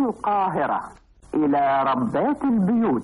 القاهرة إلى ربات البيوت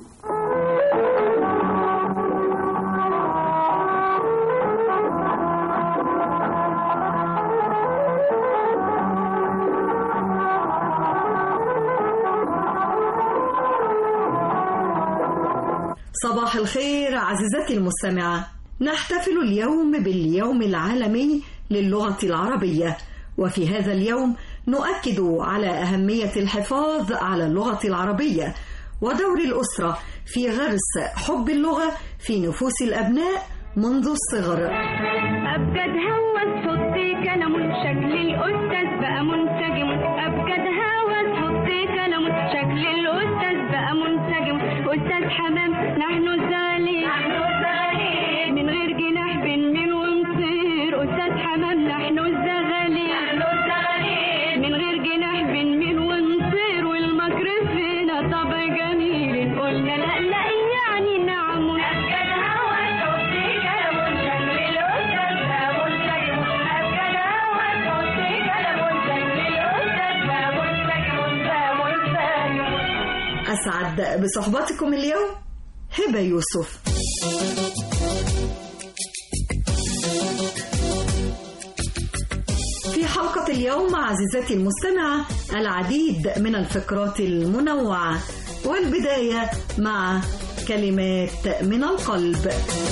صباح الخير عزيزتي المستمعة نحتفل اليوم باليوم العالمي للغة العربية وفي هذا اليوم نؤكد على أهمية الحفاظ على اللغة العربية ودور الأسرة في غرس حب اللغة في نفوس الأبناء منذ الصغر أبجد هوس حطي كلام شكل الأستاذ بقى منسجم أبجد هوس حطي كلام شكل الأستاذ بقى منسجم أستاذ حمام نحن الزغالين من غير جناح بنميل ونطير أستاذ حمام نحن الزغالين من غير جناح بنميل ونطير والمكر فينا طبع جميل قلنا لا لا يعني نعم أبجد هوس حطي كلام شكل الأستاذ بقى منسجم أبجد هوس حطي كلام شكل الأستاذ بقى منسجم بقى منسجم أسعد بصحبتكم اليوم هبة يوسف في حلقة اليوم عزيزتي المستمعة العديد من الفقرات المنوعة والبداية مع كلمات من القلب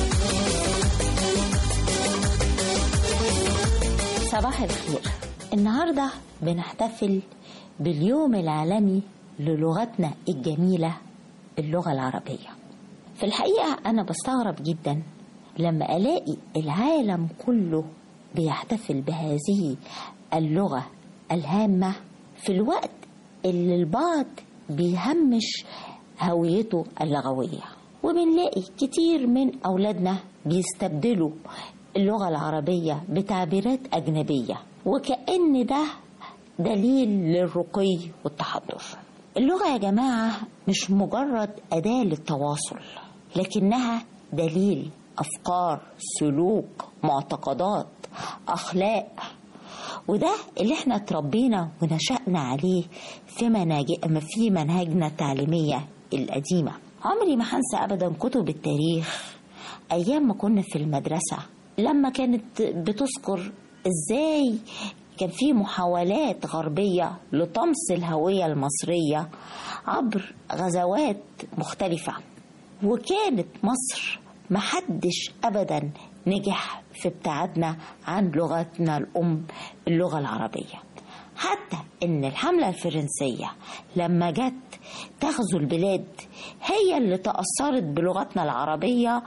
صباح الخير النهاردة بنحتفل باليوم العالمي للغتنا الجميلة اللغة العربية في الحقيقة أنا بستغرب جدا لما ألاقي العالم كله بيحتفل بهذه اللغة الهامة في الوقت اللي البعض بيهمش هويته اللغوية وبنلاقي كتير من أولادنا بيستبدلوا اللغة العربية بتعبيرات أجنبية وكأن ده دليل للرقي والتحضر اللغة يا جماعة مش مجرد أداة للتواصل لكنها دليل أفكار سلوك معتقدات أخلاق وده اللي احنا اتربينا ونشأنا عليه في مناج... في منهجنا التعليمية القديمة عمري ما هنسى أبدا كتب التاريخ أيام ما كنا في المدرسة لما كانت بتذكر إزاي كان في محاولات غربية لطمس الهوية المصرية عبر غزوات مختلفة وكانت مصر محدش أبدا نجح في ابتعادنا عن لغتنا الأم اللغة العربية حتى ان الحملة الفرنسية لما جت تغزو البلاد هي اللي تأثرت بلغتنا العربية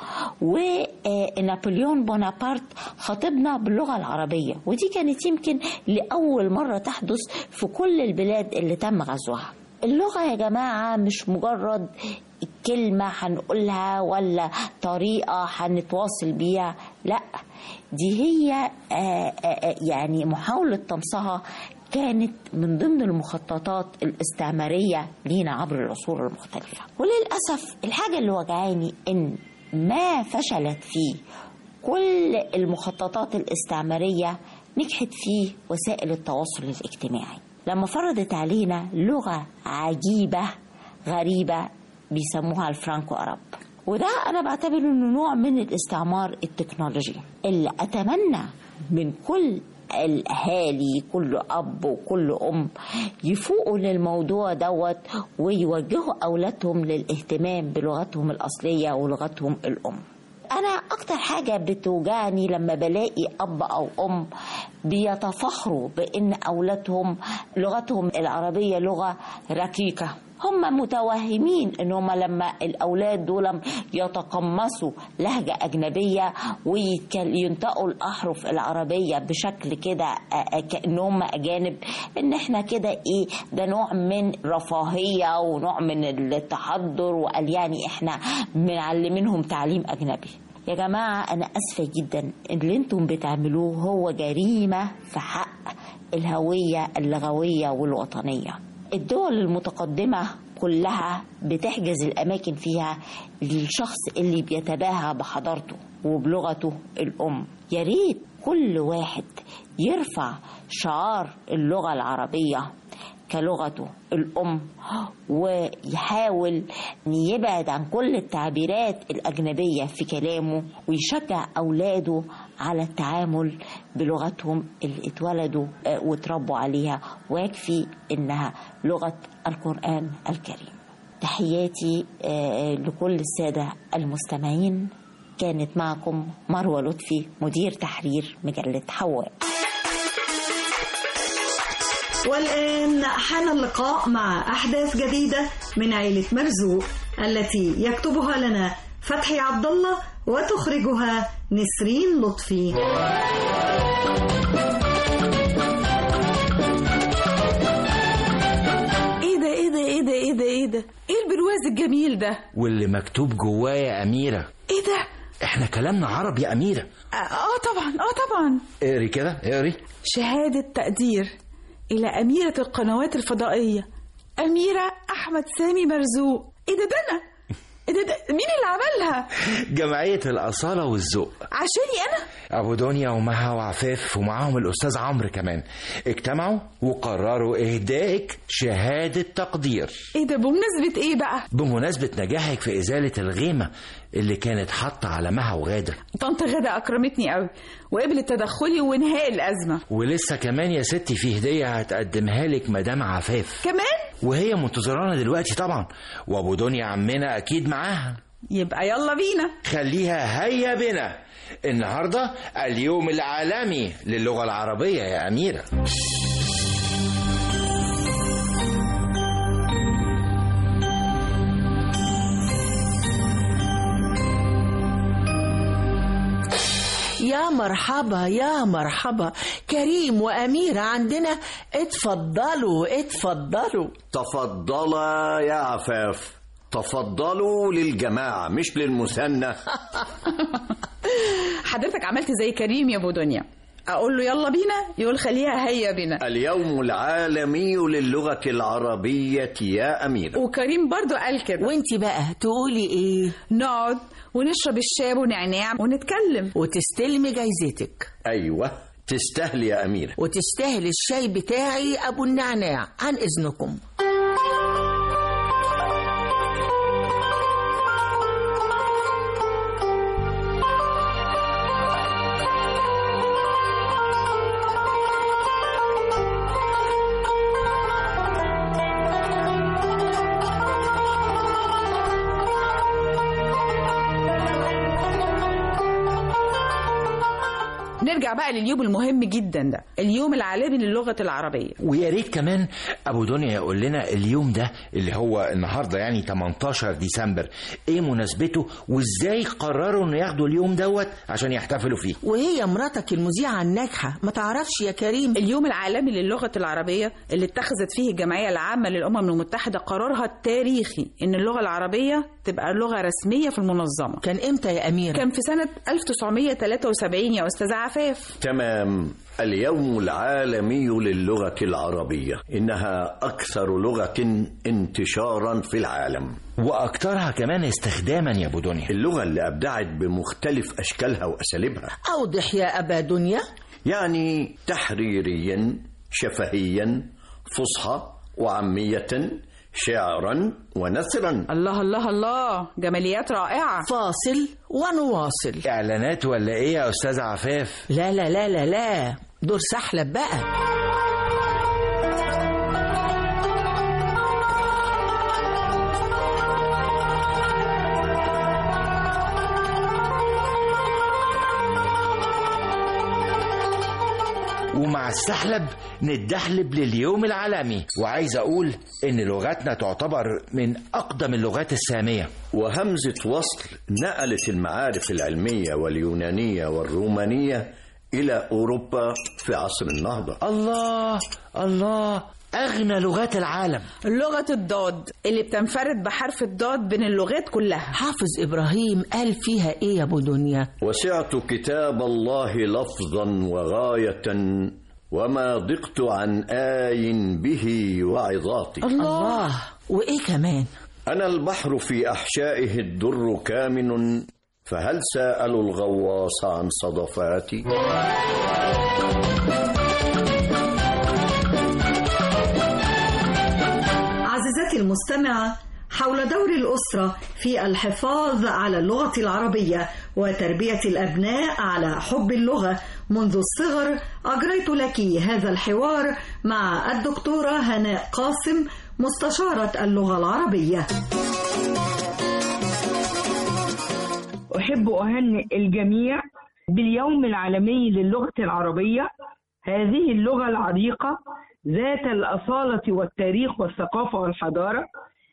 ونابليون بونابرت خاطبنا باللغة العربية ودي كانت يمكن لأول مرة تحدث في كل البلاد اللي تم غزوها اللغة يا جماعة مش مجرد كلمة هنقولها ولا طريقة هنتواصل بيها لا دي هي آآ آآ يعني محاولة طمسها كانت من ضمن المخططات الاستعمارية لينا عبر العصور المختلفة وللأسف الحاجة اللي وجعاني إن ما فشلت فيه كل المخططات الاستعمارية نجحت فيه وسائل التواصل الاجتماعي لما فرضت علينا لغة عجيبة غريبة بيسموها الفرانكو أرب وده أنا بعتبره إنه نوع من الاستعمار التكنولوجي اللي أتمنى من كل الأهالي كل أب وكل أم يفوقوا للموضوع دوت ويوجهوا أولادهم للاهتمام بلغتهم الأصلية ولغتهم الأم أنا أكتر حاجة بتوجعني لما بلاقي أب أو أم بيتفخروا بأن أولادهم لغتهم العربية لغة ركيكة هم متوهمين ان هم لما الاولاد دول يتقمصوا لهجه اجنبيه وينطقوا الاحرف العربيه بشكل كده كانهم اجانب ان احنا كده ايه ده نوع من رفاهيه ونوع من التحضر وقال يعني احنا بنعلمينهم تعليم اجنبي يا جماعة أنا أسفة جدا اللي انتم بتعملوه هو جريمة في حق الهوية اللغوية والوطنية الدول المتقدمة كلها بتحجز الأماكن فيها للشخص اللي بيتباهى بحضارته وبلغته الأم يا ريت كل واحد يرفع شعار اللغة العربية كلغته الأم ويحاول أن يبعد عن كل التعبيرات الأجنبية في كلامه ويشجع أولاده على التعامل بلغتهم اللي اتولدوا آه، واتربوا عليها ويكفي إنها لغة القرآن الكريم تحياتي آه، لكل السادة المستمعين كانت معكم مروة لطفي مدير تحرير مجلة حواء والآن حان اللقاء مع أحداث جديدة من عيلة مرزوق التي يكتبها لنا فتحي عبد الله وتخرجها نسرين لطفي ايه ده ايه ده ايه ده ايه ده ايه ده ايه البرواز الجميل ده واللي مكتوب جواه يا أميرة ايه ده احنا كلامنا عربي يا أميرة اه آه طبعا اه طبعا اقري كده اقري شهادة تقدير إلى أميرة القنوات الفضائية أميرة أحمد سامي مرزوق إيه ده ده أنا إيه ده, ده مين اللي عملها جمعية الأصالة والذوق عشاني أنا أبو دنيا ومها وعفاف ومعاهم الأستاذ عمرو كمان اجتمعوا وقرروا إهدائك شهادة تقدير إيه ده بمناسبة إيه بقى بمناسبة نجاحك في إزالة الغيمة اللي كانت حاطة على مها وغادة طنط غدا أكرمتني قوي وقبلت تدخلي وإنهاء الأزمة ولسه كمان يا ستي في هدية هتقدمها لك مدام عفاف كمان وهي منتظرانا دلوقتي طبعا وأبو دنيا عمنا أكيد معاها يبقى يلا بينا خليها هيا بنا النهاردة اليوم العالمي للغة العربية يا أميرة يا مرحبا يا مرحبا كريم وأميرة عندنا اتفضلوا اتفضلوا تفضلا يا عفاف تفضلوا للجماعة مش للمثنى حضرتك عملت زي كريم يا أبو دنيا أقول له يلا بينا يقول خليها هيا بينا اليوم العالمي للغة العربية يا أميرة وكريم برضو قال كده وانتي بقى تقولي ايه نقعد ونشرب الشاي ونعناع ونتكلم وتستلمي جايزتك أيوة تستاهل يا أميرة وتستاهل الشاي بتاعي أبو النعناع عن إذنكم نرجع بقى لليوم المهم جدا ده اليوم العالمي للغة العربية ويا ريت كمان ابو دنيا يقول لنا اليوم ده اللي هو النهارده يعني 18 ديسمبر ايه مناسبته وازاي قرروا انه ياخدوا اليوم دوت عشان يحتفلوا فيه وهي مراتك المذيعة الناجحة ما تعرفش يا كريم اليوم العالمي للغة العربية اللي اتخذت فيه الجمعية العامة للأمم المتحدة قرارها التاريخي إن اللغة العربية تبقى لغة رسمية في المنظمة كان امتى يا أميرة كان في سنة 1973 يا أستاذ عفاف تمام اليوم العالمي للغة العربية إنها أكثر لغة انتشارا في العالم واكترها كمان استخداما يا ابو دنيا اللغة اللي أبدعت بمختلف أشكالها وأساليبها أوضح يا أبا دنيا يعني تحريريا شفهيا فصحى وعامية شعرا ونثرا الله الله الله جماليات رائعة فاصل ونواصل اعلانات ولا ايه يا استاذ عفاف لا لا لا لا لا دور سحلب بقى ومع السحلب نتدحلب لليوم العالمي وعايز اقول ان لغتنا تعتبر من اقدم اللغات الساميه وهمزة وصل نقلت المعارف العلمية واليونانية والرومانية إلى أوروبا في عصر النهضة الله الله اغنى لغات العالم لغة الضاد اللي بتنفرد بحرف الضاد بين اللغات كلها حافظ إبراهيم قال فيها إيه يا أبو دنيا وسعت كتاب الله لفظا وغاية وما ضقت عن آي به وعظاتي الله وإيه كمان أنا البحر في أحشائه الدر كامن فهل سألوا الغواص عن صدفاتي عزيزتي المستمعة حول دور الأسرة في الحفاظ على اللغة العربية وتربية الأبناء على حب اللغة منذ الصغر أجريت لك هذا الحوار مع الدكتورة هناء قاسم مستشارة اللغة العربية أحب أهنئ الجميع باليوم العالمي للغة العربية هذه اللغة العريقة ذات الأصالة والتاريخ والثقافة والحضارة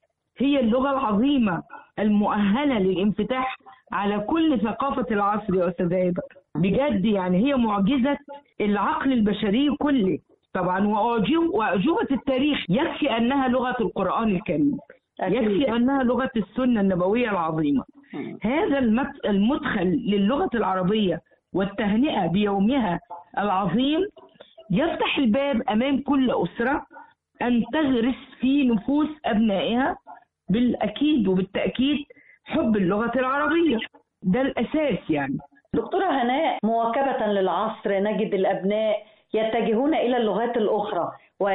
هي اللغة العظيمة المؤهلة للانفتاح على كل ثقافة العصر يا أستاذ هبة بجد يعني هي معجزة العقل البشري كله طبعا وأعجب- وأعجوبة التاريخ يكفي أنها لغة القرآن الكريم يكفي أنها لغة السنة النبوية العظيمة هذا المت- المدخل للغة العربية والتهنئة بيومها العظيم يفتح الباب أمام كل أسرة أن تغرس في نفوس أبنائها بالأكيد وبالتأكيد حب اللغة العربية ده الأساس يعني دكتورة هناء مواكبة للعصر نجد الأبناء يتجهون إلى اللغات الأخرى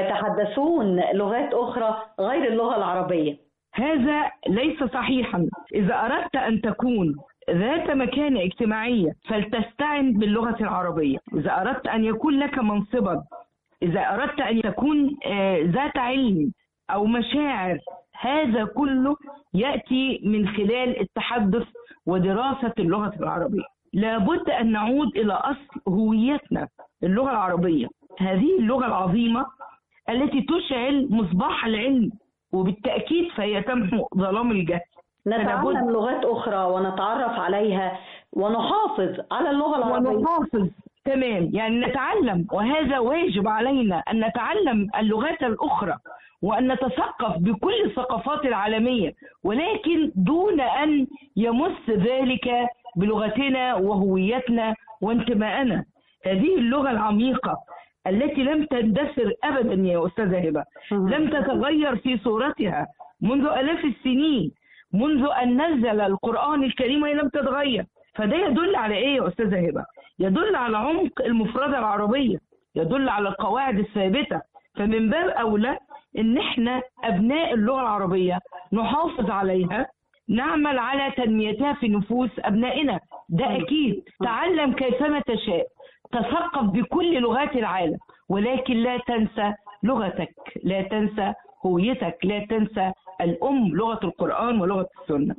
ويتحدثون لغات أخرى غير اللغة العربية هذا ليس صحيحا إذا أردت أن تكون ذات مكانة اجتماعية فلتستعن باللغة العربية إذا أردت أن يكون لك منصبا إذا أردت أن تكون آه، ذات علم أو مشاعر هذا كله يأتي من خلال التحدث ودراسة اللغة العربية لابد أن نعود إلى أصل هويتنا اللغة العربية هذه اللغة العظيمة التي تشعل مصباح العلم وبالتأكيد فهي تمحو ظلام الجهل نتعلم لغات أخرى ونتعرف عليها ونحافظ على اللغة العربية ونحافظ تمام يعني نتعلم وهذا واجب علينا أن نتعلم اللغات الأخرى وأن نتثقف بكل الثقافات العالمية ولكن دون أن يمس ذلك بلغتنا وهويتنا وانتمائنا هذه اللغة العميقة التي لم تندثر أبدا يا أستاذة هبة لم تتغير في صورتها منذ آلاف السنين منذ أن نزل القرآن الكريم وهي لم تتغير فده يدل على إيه يا أستاذة هبة يدل على عمق المفردة العربية يدل على القواعد الثابتة فمن باب أولى إن إحنا أبناء اللغة العربية نحافظ عليها نعمل على تنميتها في نفوس أبنائنا ده أكيد تعلم كيفما تشاء تثقف بكل لغات العالم ولكن لا تنسى لغتك لا تنسى هويتك لا تنسى الأم لغة القرآن ولغة السنة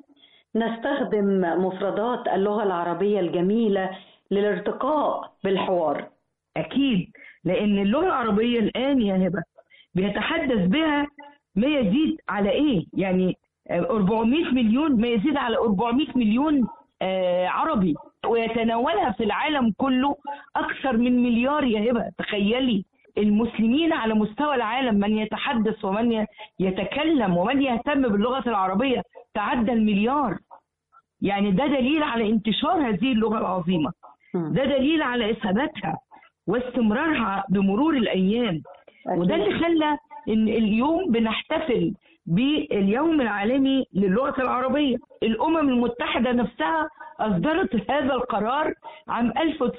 نستخدم مفردات اللغة العربية الجميلة للارتقاء بالحوار أكيد لأن اللغة العربية الآن يا هبة بيتحدث بها ما يزيد على إيه؟ يعني 400 مليون ما يزيد على 400 مليون آه، عربي ويتناولها في العالم كله أكثر من مليار يا هبة تخيلي المسلمين على مستوى العالم من يتحدث ومن ي- يتكلم ومن يهتم باللغة العربية تعدى المليار يعني ده دليل على انتشار هذه اللغة العظيمة ده دليل على إثباتها واستمرارها بمرور الأيام وده اللي خلى إن اليوم بنحتفل باليوم العالمي للغة العربية الأمم المتحدة نفسها أصدرت هذا القرار عام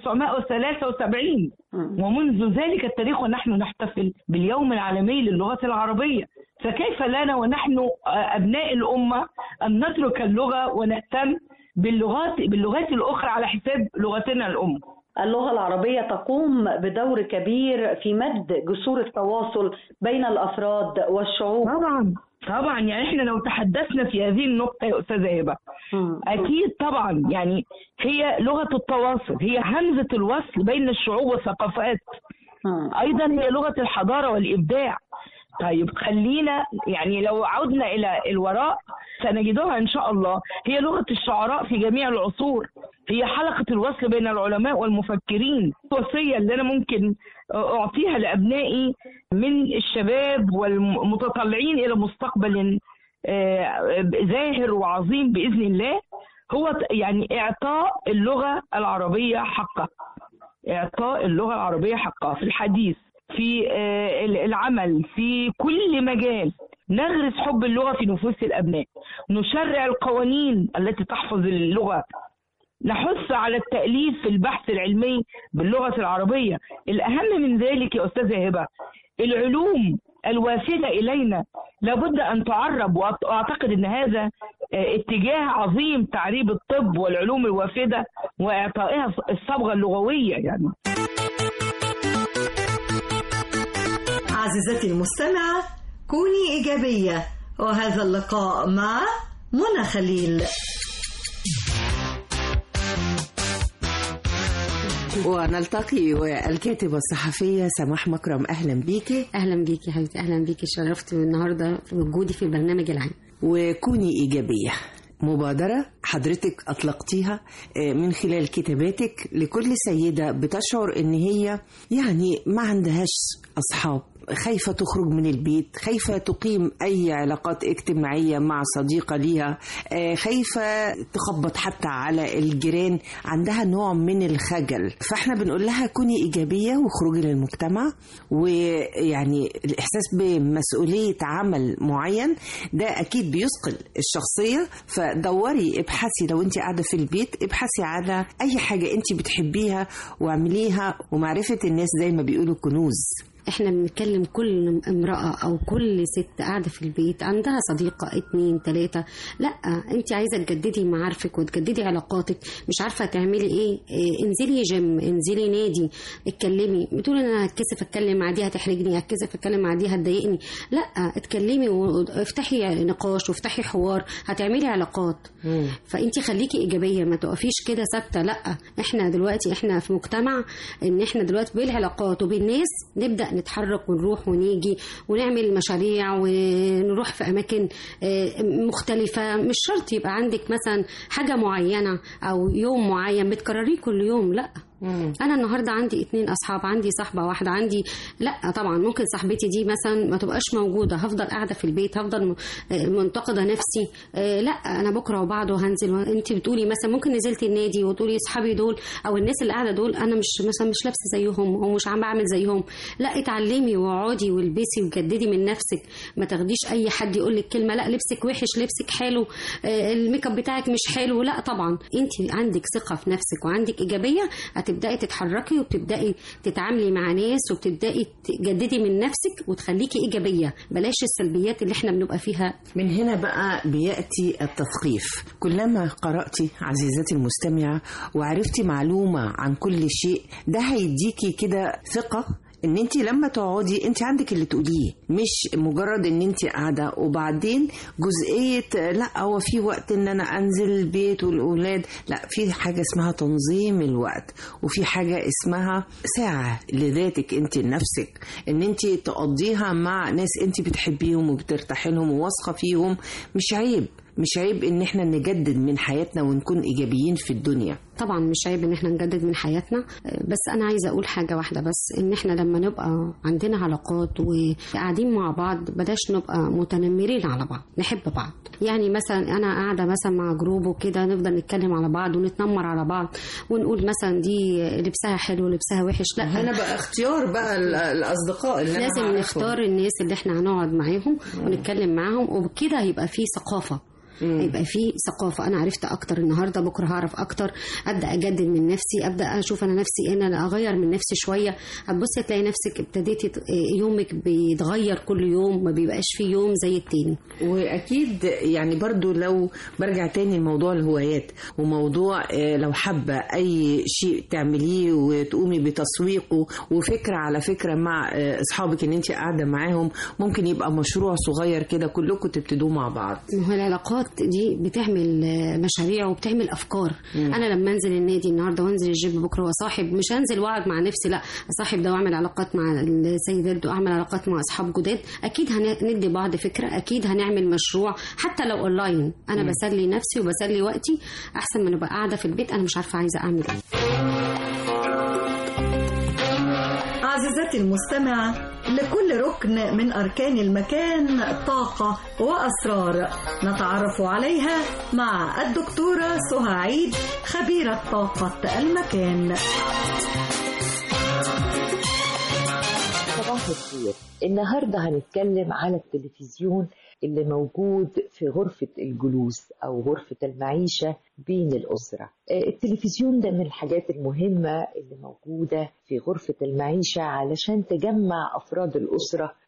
1973 ومنذ ذلك التاريخ ونحن نحتفل باليوم العالمي للغة العربية فكيف لنا ونحن أبناء الأمة أن نترك اللغة ونهتم باللغات باللغات الأخرى على حساب لغتنا الأم اللغة العربية تقوم بدور كبير في مد جسور التواصل بين الأفراد والشعوب طبعا طبعا يعني احنا لو تحدثنا في هذه النقطة يا أستاذة هبة أكيد طبعا يعني هي لغة التواصل هي همزة الوصل بين الشعوب والثقافات أيضا هي لغة الحضارة والإبداع طيب خلينا يعني لو عدنا إلى الوراء سنجدها إن شاء الله هي لغة الشعراء في جميع العصور هي حلقة الوصل بين العلماء والمفكرين الوصية اللي أنا ممكن أعطيها لأبنائي من الشباب والمتطلعين إلى مستقبل آه، زاهر وعظيم بإذن الله هو ت- يعني إعطاء اللغة العربية حقها إعطاء اللغة العربية حقها في الحديث في آه، العمل في كل مجال نغرس حب اللغة في نفوس الأبناء نشرع القوانين التي تحفظ اللغة نحث على التأليف في البحث العلمي باللغة العربية الأهم من ذلك يا أستاذة هبة العلوم الوافدة إلينا لابد أن تعرب وأعت- وأعتقد أن هذا آه، اتجاه عظيم تعريب الطب والعلوم الوافدة وإعطائها الصبغة اللغوية يعني عزيزتي المستمعة كوني إيجابية وهذا اللقاء مع منى خليل ونلتقي والكاتبة الصحفية سماح مكرم أهلا بيكي اهلا بيكي يا حبيبتي اهلا بيكي شرفت النهارده في وجودي في البرنامج العام وكوني إيجابية مبادرة حضرتك أطلقتيها آه، من خلال كتاباتك لكل سيدة بتشعر إن هي يعني ما عندهاش أصحاب خايفة تخرج من البيت خايفة تقيم أي علاقات اجتماعية مع صديقة ليها آه، خايفة تخبط حتى على الجيران عندها نوع من الخجل فاحنا بنقول لها كوني إيجابية واخرجي للمجتمع ويعني الإحساس بمسؤولية عمل معين ده أكيد بيثقل الشخصية فدوري ابحثي لو انت قاعدة في البيت ابحثي على أي حاجة انت بتحبيها واعمليها ومعرفة الناس زي ما بيقولوا كنوز احنا بنتكلم كل امرأة او كل ست قاعدة في البيت عندها صديقة اتنين تلاتة لا انت عايزة تجددي معارفك وتجددي علاقاتك مش عارفة تعملي ايه, إيه انزلي جيم انزلي نادي اتكلمي بتقولي انا هتكسف اتكلم مع دي هتحرجني هتكسف اتكلم مع دي هتضايقني لا اتكلمي وافتحي نقاش وافتحي حوار هتعملي علاقات فانت خليكي ايجابيه ما تقفيش كده ثابته لا احنا دلوقتي احنا في مجتمع ان احنا دلوقتي بالعلاقات وبالناس نبدا نتحرك ونروح ونيجي ونعمل مشاريع ونروح في اماكن آه، مختلفه مش شرط يبقى عندك مثلا حاجه معينه او يوم معين بتكرريه كل يوم لا انا النهارده عندي اتنين اصحاب عندي صاحبه واحده عندي لا طبعا ممكن صاحبتي دي مثلا ما تبقاش موجوده هفضل قاعده في البيت هفضل م- آه، منتقده نفسي آه، لا انا بكره وبعده هنزل انت بتقولي مثلا ممكن نزلت النادي وتقولي اصحابي دول او الناس اللي قاعده دول انا مش مثلا مش لابسه زيهم ومش عم بعمل زيهم لا اتعلمي واقعدي والبسي وجددي من نفسك ما تاخديش اي حد يقول لك كلمه لا لبسك وحش لبسك حلو آه، الميك اب بتاعك مش حلو لا طبعا انت عندك ثقه في نفسك وعندك ايجابيه هتبداي تتحركي وبتبداي تتعاملي مع ناس وبتبداي تجددي من نفسك وتخليكي ايجابيه بلاش السلبيات اللي احنا بنبقى فيها من هنا بقى بيأتي التثقيف كلما قرأتي عزيزتي المستمعة وعرفتي معلومة عن كل شيء ده هيديكي كده ثقة ان انت لما تقعدي انت عندك اللي تقوليه مش مجرد ان انت قاعده وبعدين جزئيه لا هو في وقت ان انا انزل البيت والاولاد لا في حاجه اسمها تنظيم الوقت وفي حاجه اسمها ساعه لذاتك انت لنفسك ان انت تقضيها مع ناس انت بتحبيهم وبترتاحي لهم وواثقه فيهم مش عيب مش عيب ان احنا نجدد من حياتنا ونكون ايجابيين في الدنيا طبعا مش عيب ان احنا نجدد من حياتنا بس انا عايزه اقول حاجه واحده بس ان احنا لما نبقى عندنا علاقات وقاعدين مع بعض بلاش نبقى متنمرين على بعض نحب بعض يعني مثلا انا قاعده مثلا مع جروب وكده نفضل نتكلم على بعض ونتنمر على بعض ونقول مثلا دي لبسها حلو لبسها وحش لا هنا بقى اختيار بقى ال- الاصدقاء اللي أنا لازم هعرفهم. نختار الناس اللي احنا هنقعد معاهم ونتكلم معاهم وبكده هيبقى في ثقافه يبقى في ثقافه انا عرفت اكتر النهارده بكره هعرف اكتر ابدا اجدد من نفسي ابدا اشوف انا نفسي إيه، انا اغير من نفسي شويه هتبصي تلاقي نفسك ابتديتي ت- يومك بيتغير كل يوم ما بيبقاش في يوم زي التاني واكيد يعني برضو لو برجع تاني لموضوع الهوايات وموضوع آه، لو حابه اي شيء تعمليه وتقومي بتسويقه وفكره على فكره مع آه، اصحابك ان انت قاعده معاهم ممكن يبقى مشروع صغير كده كلكم تبتدوه مع بعض ما هو العلاقات دي بتعمل آه، مشاريع وبتعمل افكار مم. انا لما انزل النادي النهارده وانزل الجيم بكره واصاحب مش هنزل واقعد مع نفسي لا اصاحب ده واعمل علاقات مع السيدات واعمل علاقات مع اصحاب جداد اكيد هندي بعض فكره اكيد هنعمل مشروع حتى لو اونلاين انا مم. بسلي نفسي وبسلي وقتي احسن ما نبقى قاعده في البيت انا مش عارفه عايزه اعمل ايه عزيزتي المستمعة لكل ركن من أركان المكان طاقة وأسرار نتعرف عليها مع الدكتورة سهى عيد خبيرة طاقة المكان صباح الخير النهاردة هنتكلم على التلفزيون اللي موجود في غرفة الجلوس أو غرفة المعيشة بين الأسرة آه، التلفزيون ده من الحاجات المهمة اللي موجودة في غرفة المعيشة علشان تجمع أفراد الأسرة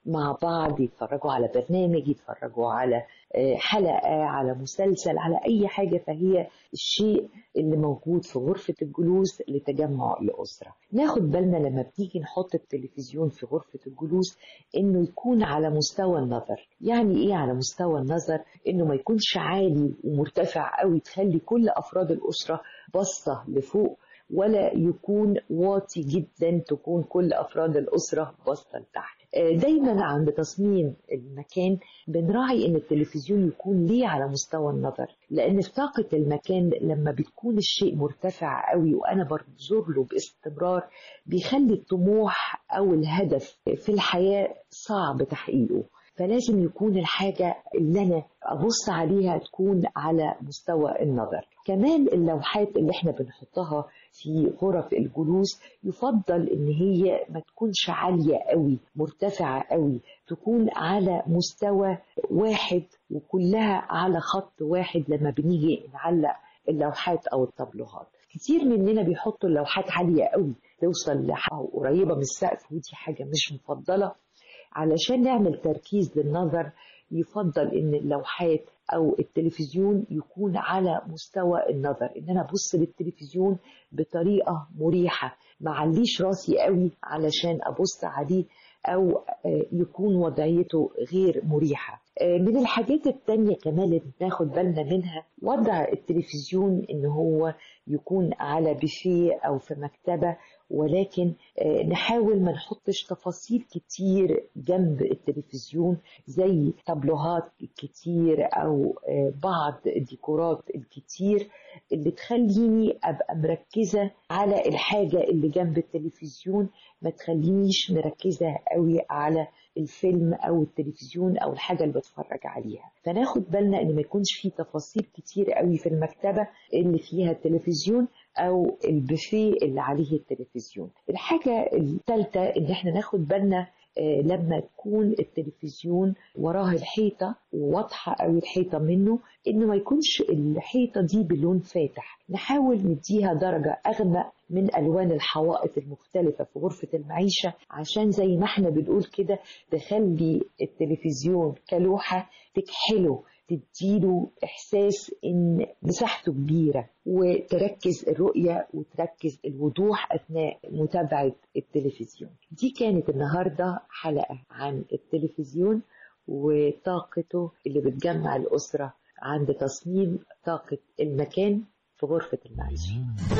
مع بعض يتفرجوا على برنامج يتفرجوا على آه، حلقة على مسلسل على أي حاجة فهي الشيء اللي موجود في غرفة الجلوس لتجمع الأسرة ناخد بالنا لما بنيجي نحط التلفزيون في غرفة الجلوس إنه يكون على مستوى النظر يعني إيه على مستوى النظر إنه ما يكونش عالي ومرتفع قوي تخلي كل أفراد الأسرة باصة لفوق ولا يكون واطي جدا تكون كل أفراد الأسرة باصة لتحت آه، دايما عند تصميم المكان بنراعي ان التلفزيون يكون ليه على مستوى النظر لان في طاقة المكان لما بتكون الشيء مرتفع قوي وانا بنظر له باستمرار بيخلي الطموح او الهدف في الحياة صعب تحقيقه فلازم يكون الحاجة اللي أنا أبص عليها تكون على مستوى النظر كمان اللوحات اللي احنا بنحطها في غرف الجلوس يفضل ان هي ما تكونش عالية قوي مرتفعة قوي تكون على مستوى واحد وكلها على خط واحد لما بنيجي نعلق اللوحات او الطابلوهات كتير مننا بيحطوا اللوحات عالية قوي توصل لحاجة قريبة من السقف ودي حاجة مش مفضلة علشان نعمل تركيز للنظر يفضل ان اللوحات او التلفزيون يكون على مستوى النظر ان انا ابص للتلفزيون بطريقه مريحه ما عليش راسي قوي علشان ابص عليه او آه، يكون وضعيته غير مريحه آه، من الحاجات التانية كمان اللي ناخد بالنا منها وضع التلفزيون ان هو يكون على بوفيه او في مكتبه ولكن آه، نحاول ما نحطش تفاصيل كتير جنب التلفزيون زي طابلوهات كتير او آه، بعض الديكورات الكتير اللي تخليني ابقى مركزة على الحاجة اللي جنب التلفزيون ما تخلينيش مركزة قوي على الفيلم او التلفزيون او الحاجة اللي بتفرج عليها فناخد بالنا ان ما يكونش في تفاصيل كتير قوي في المكتبة اللي فيها التلفزيون او البوفيه اللي عليه التلفزيون الحاجة الثالثة ان احنا ناخد بالنا آه، لما تكون التلفزيون وراه الحيطة وواضحة قوي الحيطة منه انه ما يكونش الحيطة دي بلون فاتح نحاول نديها درجة اغمق من الوان الحوائط المختلفة في غرفة المعيشة عشان زي ما احنا بنقول كده تخلي التلفزيون كلوحة تكحله تديله إحساس إن مساحته كبيرة وتركز الرؤية وتركز الوضوح أثناء متابعة التلفزيون دي كانت النهاردة حلقة عن التلفزيون وطاقته اللي بتجمع الأسرة عند تصميم طاقة المكان في غرفة المعيشة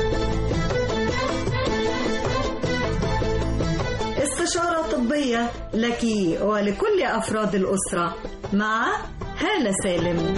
استشارة طبية لك ولكل أفراد الأسرة مع هالة سالم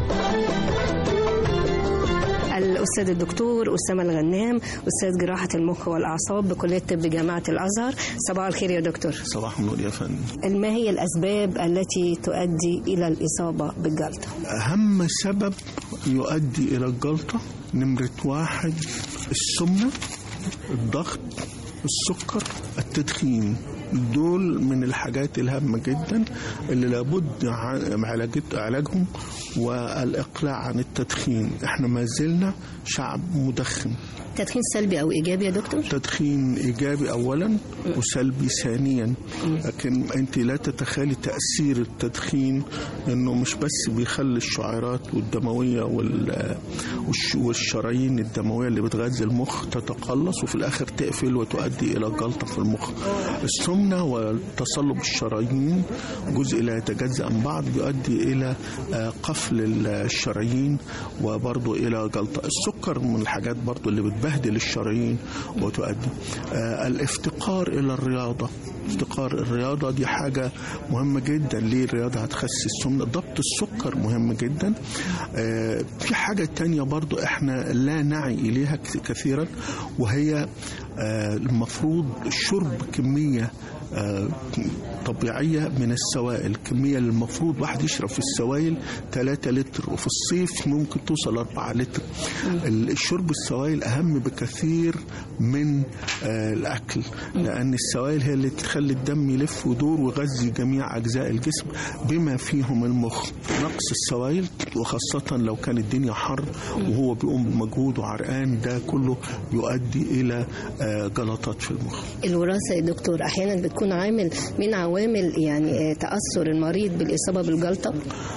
الأستاذ الدكتور أسامة الغنام أستاذ جراحة المخ والأعصاب بكلية طب جامعة الأزهر صباح الخير يا دكتور صباح النور يا فندم ما هي الأسباب التي تؤدي إلى الإصابة بالجلطة؟ أهم سبب يؤدي إلى الجلطة نمرة واحد السمنة الضغط السكر التدخين دول من الحاجات الهامة جدا اللي لابد عن- علاجت- علاجهم والإقلاع عن التدخين احنا ما زلنا شعب مدخن تدخين سلبي أو إيجابي يا دكتور؟ تدخين إيجابي أولا وسلبي ثانيا لكن أنت لا تتخيلي تأثير التدخين أنه مش بس بيخلي الشعيرات والدموية وال- والش- والشرايين الدموية اللي بتغذي المخ تتقلص وفي الآخر تقفل وتؤدي إلى جلطة في المخ السمنة وتصلب الشرايين جزء لا يتجزأ عن بعض بيؤدي إلى آه، قفل الشرايين وبرضه إلى جلطة السكر من الحاجات برضه اللي بتبهدل الشرايين وتؤدي آه، الافتقار إلى الرياضة افتقار الرياضة دي حاجة مهمة جدا ليه الرياضة هتخسس السمنة ضبط السكر مهم جدا آه، في حاجة تانية برضو احنا لا نعي إليها كث- كثيرا وهي آه، المفروض شرب كمية آه، طبيعية من السوائل الكمية اللي المفروض واحد يشرب في السوائل 3 لتر وفي الصيف ممكن توصل 4 لتر ال- الشرب السوائل أهم بكثير من آه، الأكل لأن السوائل هي اللي تخلي الدم يلف ويدور ويغذي جميع أجزاء الجسم بما فيهم المخ نقص السوائل وخاصة لو كان الدنيا حر وهو بيقوم بمجهود وعرقان ده كله يؤدي إلى آه، جلطات في المخ الوراثة يا دكتور أحيانا بتكون عامل من عوامل عوامل يعني آه، تاثر المريض بالاصابه بالجلطه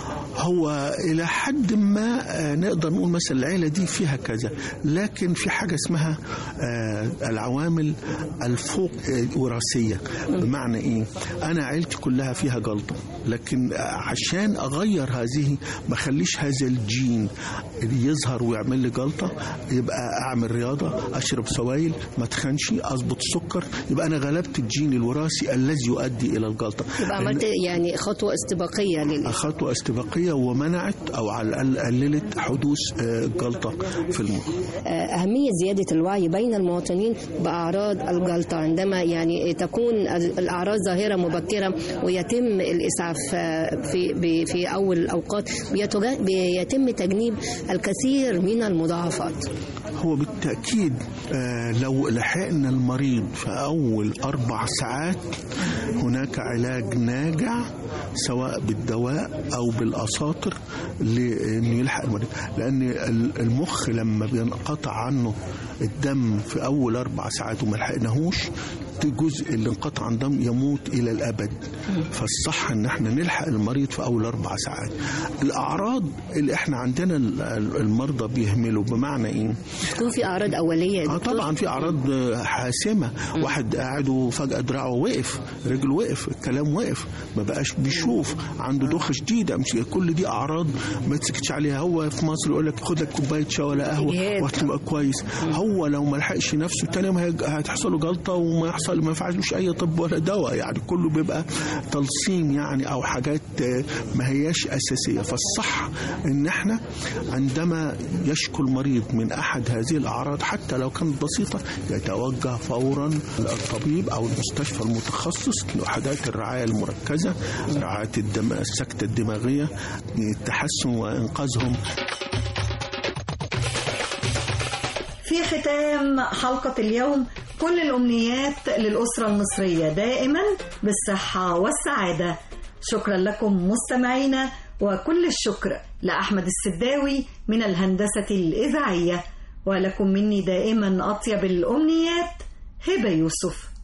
هو إلى حد ما آه، نقدر نقول مثلا العيلة دي فيها كذا لكن في حاجة اسمها آه، العوامل الفوق آه، وراثية بمعنى إيه أنا عيلتي كلها فيها جلطة لكن آه، عشان أغير هذه ما أخليش هذا الجين اللي يظهر ويعمل لي جلطة يبقى أعمل رياضة أشرب سوائل ما تخنش أظبط السكر يبقى أنا غلبت الجين الوراثي الذي يؤدي إلى الجلطة يبقى عملت يعني خطوه استباقيه لل خطوة استباقية ومنعت أو على الأقل قللت حدوث آه، جلطة في المخ آه، أهمية زيادة الوعي بين المواطنين بأعراض الجلطة عندما يعني تكون ال- الأعراض ظاهرة مبكرة ويتم الإسعاف آه، في ب- في أول الأوقات بيتج- بيتم تجنيب الكثير من المضاعفات هو بالتأكيد آه، لو لحقنا المريض في أول أربع ساعات هناك علاج ناجع سواء بالدواء أو بالأساطر لأنه يلحق المريض لأن ال- المخ لما بينقطع عنه الدم في أول أربع ساعات وما لحقناهوش الجزء اللي انقطع عن دم يموت إلى الأبد فالصح إن احنا نلحق المريض في أول أربع ساعات الأعراض اللي احنا عندنا ال- ال- المرضى بيهملوا بمعنى إيه؟ تكون في أعراض أولية يا اه دكتور؟ طبعا في اعراض آه، حاسمه واحد قاعد وفجاه دراعه وقف رجله وقف الكلام وقف ما بقاش بيشوف عنده دوخه شديده مش كل دي اعراض ما تسكتش عليها هو في مصر يقول لك خد لك كوبايه شاي ولا قهوه إجهاد. وهتبقى كويس هو لو ما لحقش نفسه تاني يوم هيج- هتحصل له جلطه وما يحصل ما ينفعلوش اي طب ولا دواء يعني كله بيبقى تلصيم يعني او حاجات آه، ما هياش اساسيه فالصح ان احنا عندما يشكو المريض من احد هذه الاعراض حتى لو كانت بسيطه يتوجه فورا للطبيب او المستشفى المتخصص لوحدات الرعايه المركزه رعايه الدم السكته الدماغيه التحسن وانقاذهم في ختام حلقة اليوم كل الأمنيات للأسرة المصرية دائما بالصحة والسعادة شكرا لكم مستمعينا وكل الشكر لأحمد السداوي من الهندسة الإذاعية ولكم مني دائما أطيب الأمنيات هبة يوسف